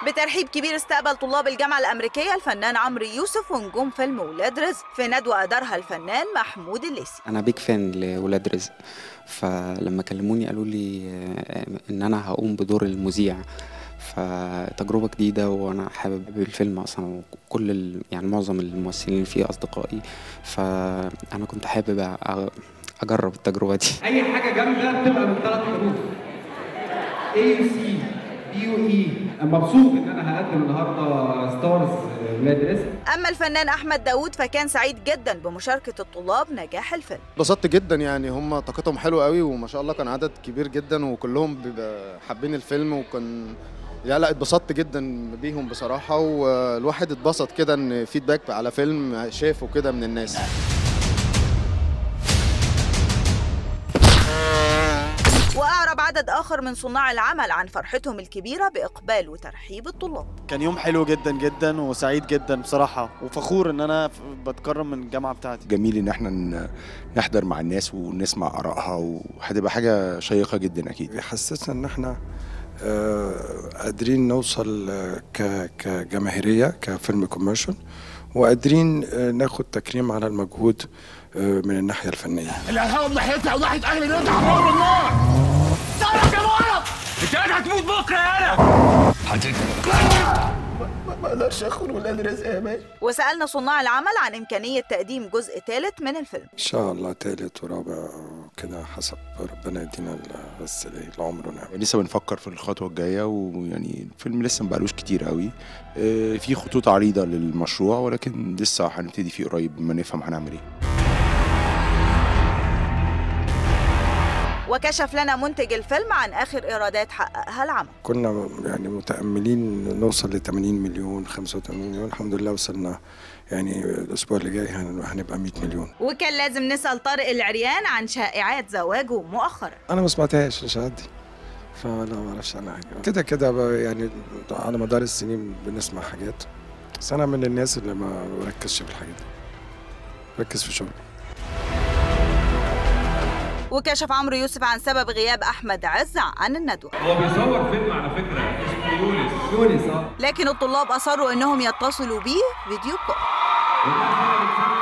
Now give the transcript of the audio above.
بترحيب كبير استقبل طلاب الجامعة الأمريكية الفنان عمرو يوسف ونجوم فيلم ولاد رزق في ندوة أدارها الفنان محمود الليثي انا بيج فان لولاد رزق فلما كلموني قالوا لي آه، ان انا هقوم بدور المذيع فتجربة جديدة وأنا حابب الفيلم أصلا وكل ال... يعني معظم الممثلين اللي فيه أصدقائي فأنا كنت حابب أ- أجرب التجربة دي اي حاجه جامده بتبقى من ثلاث حروف A U C B U E مبسوط ان انا هقدم النهارده ستارز ولاد رزق أما الفنان أحمد داوود فكان سعيد جدا بمشاركة الطلاب نجاح الفيلم اتبسطت جدا يعني هم طاقتهم حلوه قوي وما شاء الله كان عدد كبير جدا وكلهم بيبقى حابين الفيلم وكان لا لا اتبسطت جدا بيهم بصراحه والواحد اتبسط كده ان فيدباك على فيلم شافه كده من الناس وأعرب عدد آخر من صناع العمل عن فرحتهم الكبيرة بإقبال وترحيب الطلاب كان يوم حلو جدا جدا وسعيد جدا بصراحة وفخور ان انا ف- بتكرم من الجامعة بتاعتي جميل ان احنا ن- نحضر مع الناس ونسمع ارائها وهتبقى حاجه شيقه جدا اكيد بيحسسنا ان احنا آه، قادرين نوصل آه، ك- كجماهيريه كفيلم كوميرشال وقادرين آه، ناخد تكريم على المجهود آه، من الناحيه الفنيه الارهاب ناحيتها وناحيه اهل الناس حرام النار تعرف يا ولد انت قاعد هتموت بكره يا انا ما اقدرش اخد ولاد رزق يا باشا وسألنا صناع العمل عن إمكانية تقديم جزء ثالث من الفيلم ان شاء الله تالت ورابع كده حسب ربنا يدينا ال- بس العمر ونعمل لسه بنفكر في الخطوه الجايه ويعني الفيلم لسه مبقالوش كتير قوي آه، في خطوط عريضه للمشروع ولكن لسه هنبتدي فيه قريب ما نفهم هنعمل ايه وكشف لنا منتج الفيلم عن آخر إيرادات حققها العمل كنا يعني متاملين نوصل ل 80 مليون 85 مليون الحمد لله وصلنا يعني الاسبوع اللي جاي هن- هنبقى 100 مليون وكان لازم نسأل طارق العريان عن شائعات زواجه مؤخرا انا ما سمعتهاش مش عادي فلا ما اعرفش عنها حاجه كده كده ب- يعني على مدار السنين بنسمع حاجات بس انا من الناس اللي ما بركزش في الحاجات دي بركز في شغلي وكشف عمرو يوسف عن سبب غياب أحمد عز عن الندوة هو بيصور فيلم على فكره اسمه يونس يونس اه لكن الطلاب أصروا إنهم يتصلوا بيه فيديو كول والناس هنا بتسمع